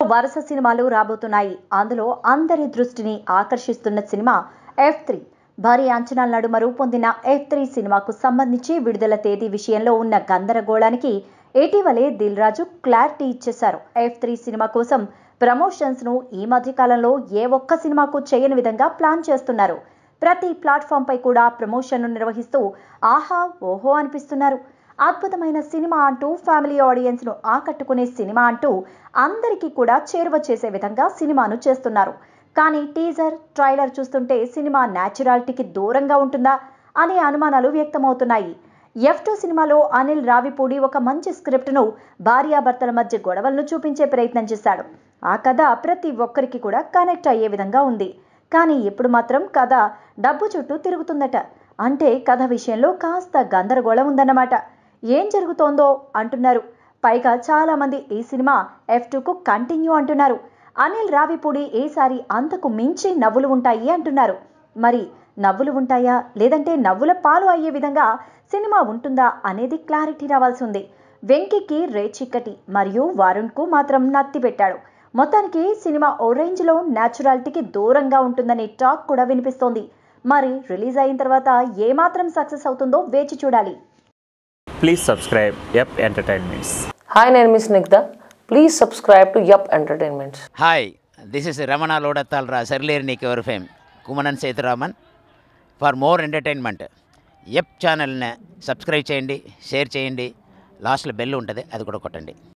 వరుస సినిమాలు రాబోతున్నాయి అందులో అందరి దృష్టిని ఆకర్షిస్తున్న సినిమా ఎఫ్ త్రీ భారీ అంచనాల నడుమ రూపొందిన ఎఫ్ త్రీ సినిమాకు సంబంధించి విడుదల తేదీ విషయంలో ఉన్న గందరగోళానికి ఇటీవలే దిల్ రాజు క్లారిటీ ఇచ్చేశారు ఎఫ్ త్రీ సినిమా కోసం ప్రమోషన్స్ ను ఈ మధ్య కాలంలో ఏ ఒక్క సినిమాకు చేయని విధంగా ప్లాన్ చేస్తున్నారు ప్రతి ప్లాట్ఫామ్ పై కూడా ప్రమోషన్ను నిర్వహిస్తూ ఆహా ఓహో అనిపిస్తున్నారు అద్భుతమైన సినిమా అంటూ ఫ్యామిలీ ఆడియన్స్ ను ఆకట్టుకునే సినిమా అంటూ అందరికీ కూడా చేరువ చేసే విధంగా సినిమాను చేస్తున్నారు కానీ టీజర్ ట్రైలర్ చూస్తుంటే సినిమా న్యాచురాలిటీకి దూరంగా ఉంటుందా అనే అనుమానాలు వ్యక్తమవుతున్నాయి ఎఫ్ టూ సినిమాలో అనిల్ రావిపూడి ఒక మంచి స్క్రిప్ట్ను భార్యాభర్తల మధ్య గొడవలను చూపించే ప్రయత్నం చేశాడు ఆ కథ ప్రతి ఒక్కరికి కూడా కనెక్ట్ అయ్యే విధంగా ఉంది కానీ ఇప్పుడు మాత్రం కథ డబ్బు చుట్టూ తిరుగుతుందట అంటే కథ విషయంలో కాస్త గందరగోళం ఉందన్నమాట ఏం జరుగుతోందో అంటున్నారు పైగా చాలా మంది ఈ సినిమా ఎఫ్ టూకు కంటిన్యూ అంటున్నారు అనిల్ రావిపూడి ఈసారి అంతకు మించి నవ్వులు ఉంటాయి అంటున్నారు మరి నవ్వులు ఉంటాయా లేదంటే నవ్వుల పాలు అయ్యే విధంగా సినిమా ఉంటుందా అనేది క్లారిటీ రావాల్సి ఉంది వెంకీకి రేచిక్కటి మరియు వరుణ్కు మాత్రం నత్తి పెట్టాడు మొత్తానికి సినిమా ఓ రేంజ్లో న్యాచురాలిటీకి దూరంగా ఉంటుందనే టాక్ కూడా వినిపిస్తోంది మరి రిలీజ్ అయిన తర్వాత ఏమాత్రం సక్సెస్ అవుతుందో వేచి చూడాలి Please subscribe Yep Entertainments. Hi, name is Nigda. Please subscribe to Yup Entertainments. Hi this is Ramana లోడత్తాల్రా సర్లేరు నీకు ఎవరి fame Kumanan Sethuraman for more entertainment ఎప్ ఛానల్ని సబ్స్క్రైబ్ చేయండి షేర్ చేయండి లాస్ట్లో బెల్ ఉంటుంది అది కూడా కొట్టండి